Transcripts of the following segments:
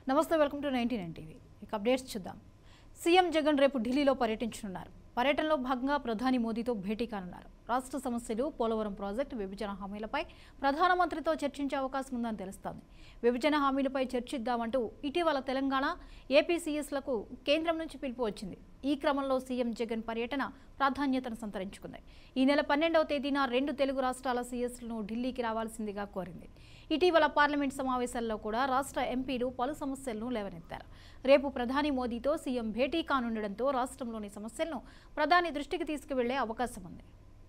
నమస్తే welcome to ninety nine TV ఇక updates చూద్దాం సీఎం జగన్ రేపు ఢిల్లీలో పర్యటించనున్నారు పర్యటనలో భాగంగా ప్రధాని మోదీతో భేటీ కానున్నారు రాష్ట్ర సమస్యలు పోలవరం ప్రాజెక్టు విభజన హామీలపై ప్రధానమంత్రితో చర్చించే అవకాశం ఉందని తెలుస్తోంది విభజన హామీలపై చర్చిద్దామంటూ ఇటీవల తెలంగాణ ఏపీ సీఎస్లకు కేంద్రం నుంచి పిలుపు వచ్చింది ఈ క్రమంలో సీఎం జగన్ పర్యటన ప్రాధాన్యతను సంతరించుకుంది ఈ నెల పన్నెండవ తేదీన రెండు తెలుగు రాష్ట్రాల సీఎస్లను ఢిల్లీకి రావాల్సిందిగా కోరింది ఇటీవల పార్లమెంట్ సమావేశాల్లో కూడా రాష్ట్ర ఎంపీలు పలు సమస్యలను లేవనెత్తారు రేపు ప్రధాని మోదీతో సీఎం భేటీ కానుండడంతో రాష్ట్రంలోని సమస్యలను ప్రధాని దృష్టికి తీసుకువెళ్లే అవకాశం ఉంది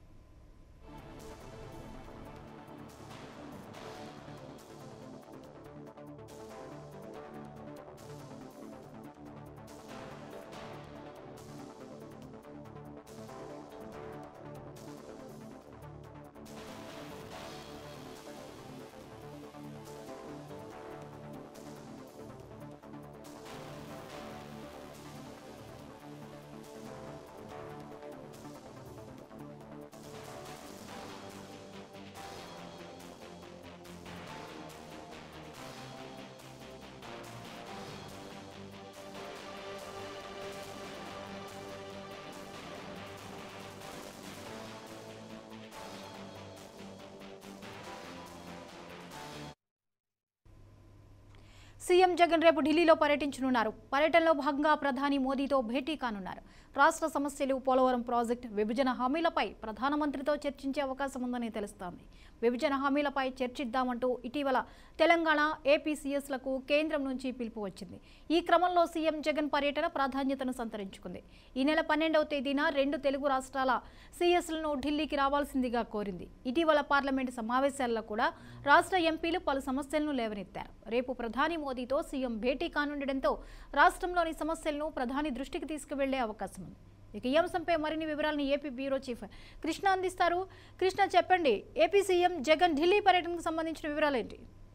సీఎం జగన్ రేపు ఢిల్లీలో పర్యటించనున్నారు పర్యటనలో భాగంగా ప్రధాని మోదీతో భేటీ కానున్నారు రాష్ట్ర సమస్యలు పోలవరం ప్రాజెక్టు విభజన హామీలపై ప్రధానమంత్రితో చర్చించే అవకాశం ఉందని తెలుస్తోంది విభజన హామీలపై చర్చిద్దామంటూ ఇటీవల తెలంగాణ ఏపీ సీఎస్లకు కేంద్రం నుంచి పిలుపు వచ్చింది ఈ క్రమంలో సీఎం జగన్ పర్యటన ప్రాధాన్యతను సంతరించుకుంది ఈ నెల పన్నెండవ తేదీన రెండు తెలుగు రాష్ట్రాల సీఎస్లను ఢిల్లీకి రావాల్సిందిగా కోరింది ఇటీవల పార్లమెంటు సమావేశాల్లో కూడా రాష్ట్ర ఎంపీలు పలు సమస్యలను లేవనెత్తారు రేపు ప్రధాని మోదీతో సీఎం భేటీ కానుండడంతో రాష్ట్రంలోని సమస్యలను ప్రధాని దృష్టికి తీసుకువెళ్లే అవకాశం ఉంది ఇక ఈ అంశంపై మరిన్ని వివరాలను ఏపీ బ్యూరో చీఫ్ కృష్ణ అందిస్తారు కృష్ణ చెప్పండి ఏపీ సీఎం జగన్ ఢిల్లీ పర్యటనకు సంబంధించిన వివరాలేంటి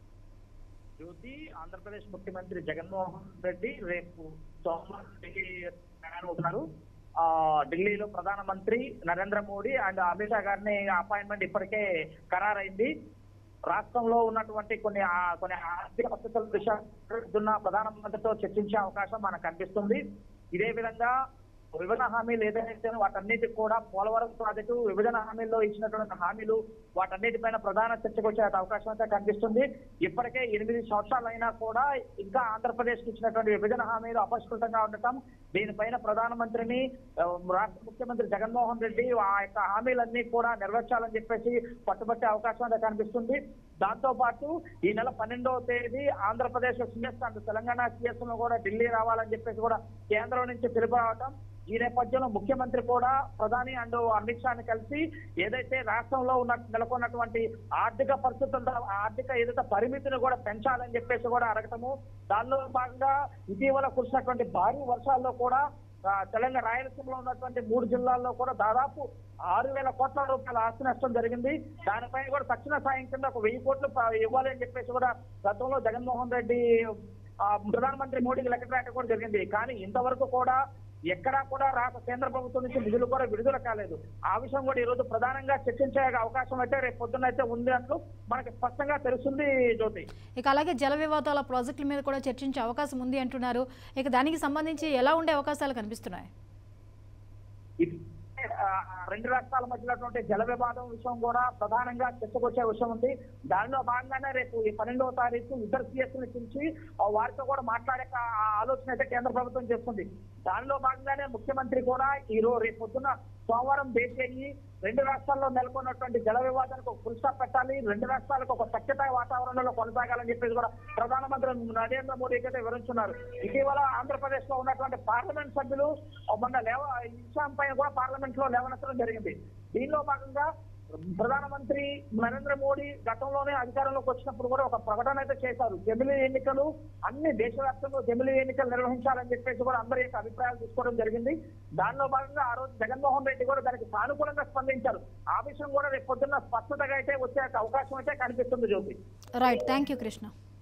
జ్యోతి ఆంధ్రప్రదేశ్ ముఖ్యమంత్రి జగన్మోహన్ రెడ్డి రేపు సోమవారం ఢిల్లీ ప్రయాణమవుతున్నారు ఆ ఢిల్లీలో ప్రధానమంత్రి నరేంద్ర మోడీ అండ్ అమిత్ షా గారిని అపాయింట్మెంట్ ఇప్పటికే ఖరారైంది రాష్ట్రంలో ఉన్నటువంటి కొన్ని ఆ- కొన్ని ఆర్థిక పరిస్థితుల విషయాలు ప్రధానమంత్రితో చర్చించే అవకాశం మనకు కనిపిస్తుంది ఇదే విధంగా విభజన హామీలు ఏదైతే వాటన్నిటికి కూడా పోలవరం ప్రాజెక్టు విభజన హామీల్లో ఇచ్చినటువంటి హామీలు వాటన్నిటిపైన ప్రధాన చర్చకు వచ్చే అవకాశం అయితే కనిపిస్తుంది ఇప్పటికే ఎనిమిది సంవత్సరాలు అయినా కూడా ఇంకా ఆంధ్రప్రదేశ్ కి ఇచ్చినటువంటి విభజన హామీలు అపరిష్కృతంగా ఉండటం దీనిపైన ప్రధానమంత్రిని ఆ, రాష్ట్ర ముఖ్యమంత్రి జగన్మోహన్ రెడ్డి ఆ యొక్క హామీలన్నీ కూడా నెరవేర్చాలని చెప్పేసి పట్టుబట్టే అవకాశం అయితే కనిపిస్తుంది దాంతో పాటు ఈ నెల పన్నెండవ తేదీ Andhra Pradesh CS and Telangana CS ను కూడా ఢిల్లీ రావాలని చెప్పేసి కూడా కేంద్రం నుంచి పిలుపు రావటం ఈ నేపథ్యంలో ముఖ్యమంత్రి కూడా ప్రధాని అండ్ అమిత్ షాని కలిసి ఏదైతే రాష్ట్రంలో ఉన్న నెలకొన్నటువంటి ఆర్థిక పరిస్థితుల ఆర్థిక ఏదైతే పరిమితిని కూడా పెంచాలని చెప్పేసి కూడా అడగటము దానిలో భాగంగా ఇటీవల కురిసినటువంటి భారీ వర్షాల్లో కూడా ఆ, తెలంగాణ రాయలసీమలో ఉన్నటువంటి మూడు జిల్లాల్లో కూడా దాదాపు ఆరు వేల కోట్ల రూపాయల ఆస్తి నష్టం జరిగింది దానిపై కూడా తక్షణ సాయం కింద ఒక వెయ్యి కోట్లు ప- ఇవ్వాలి అని చెప్పేసి కూడా గతంలో జగన్మోహన్ రెడ్డి ఆ, ప్రధానమంత్రి మోడీకి లెక్క పెట్టడం కూడా జరిగింది కానీ ఇంతవరకు కూడా ఎక్కడా కూడా రాక కేంద్ర ప్రభుత్వం నుంచి నిధులు కూడా విడుదల కాలేదు ఆ విషయం కూడా ఈ రోజు ప్రధానంగా చర్చించే అవకాశం అయితే రేపు పొద్దున్న అయితే ఉంది అంటూ మనకి స్పష్టంగా తెలుస్తుంది జ్యోతి ఇక అలాగే జల వివాదాల ప్రాజెక్టుల మీద కూడా చర్చించే అవకాశం ఉంది అంటున్నారు ఇక దానికి సంబంధించి ఎలా ఉండే అవకాశాలు కనిపిస్తున్నాయి ఇది ఆ, రెండు రాష్ట్రాల మధ్యలో ఉన్నటువంటి జల వివాదం విషయం కూడా ప్రధానంగా చర్చకొచ్చే విషయం ఉంది దానిలో భాగంగానే రేపు ఈ పన్నెండవ తారీఖు ఇద్దరు సీఎస్ పిలిచి ఆ, వారితో కూడా మాట్లాడే ఆ ఆలోచన అయితే కేంద్ర ప్రభుత్వం చేస్తుంది దానిలో భాగంగానే ముఖ్యమంత్రి కూడా ఈ రోజు రేపు పొద్దున్న సోమవారం భేటీ అయ్యి రెండు రాష్ట్రాల్లో నెలకొన్నటువంటి జల వివాదానికి ఒక ఫుల్ స్టాప్ పెట్టాలి రెండు రాష్ట్రాలకు ఒక సఖ్యత వాతావరణంలో కొనసాగాలని చెప్పేసి కూడా ప్రధానమంత్రి నరేంద్ర మోడీకి అయితే వివరించున్నారు ఇటీవల ఆంధ్రప్రదేశ్ లో ఉన్నటువంటి పార్లమెంట్ సభ్యులు మొన్న లేవ ఈ విషయం పైన కూడా పార్లమెంట్ లో లేవనెత్తడం జరిగింది దీనిలో భాగంగా ప్రధానమంత్రి నరేంద్ర మోడీ గతంలోనే అధికారంలోకి వచ్చినప్పుడు కూడా ఒక ప్రకటన అయితే చేశారు జమిలీ ఎన్నికలు అన్ని దేశవ్యాప్తంగా జమిలీ ఎన్నికలు నిర్వహించాలని చెప్పేసి కూడా అందరి యొక్క అభిప్రాయాలు తీసుకోవడం జరిగింది దానిలో భాగంగా ఆ రోజు జగన్మోహన్ రెడ్డి కూడా దానికి సానుకూలంగా స్పందించారు ఆ విషయం కూడా రేపు పొద్దున్న స్పష్టతగా అయితే వచ్చే అవకాశం అయితే కనిపిస్తుంది Jyothi right thank you Krishna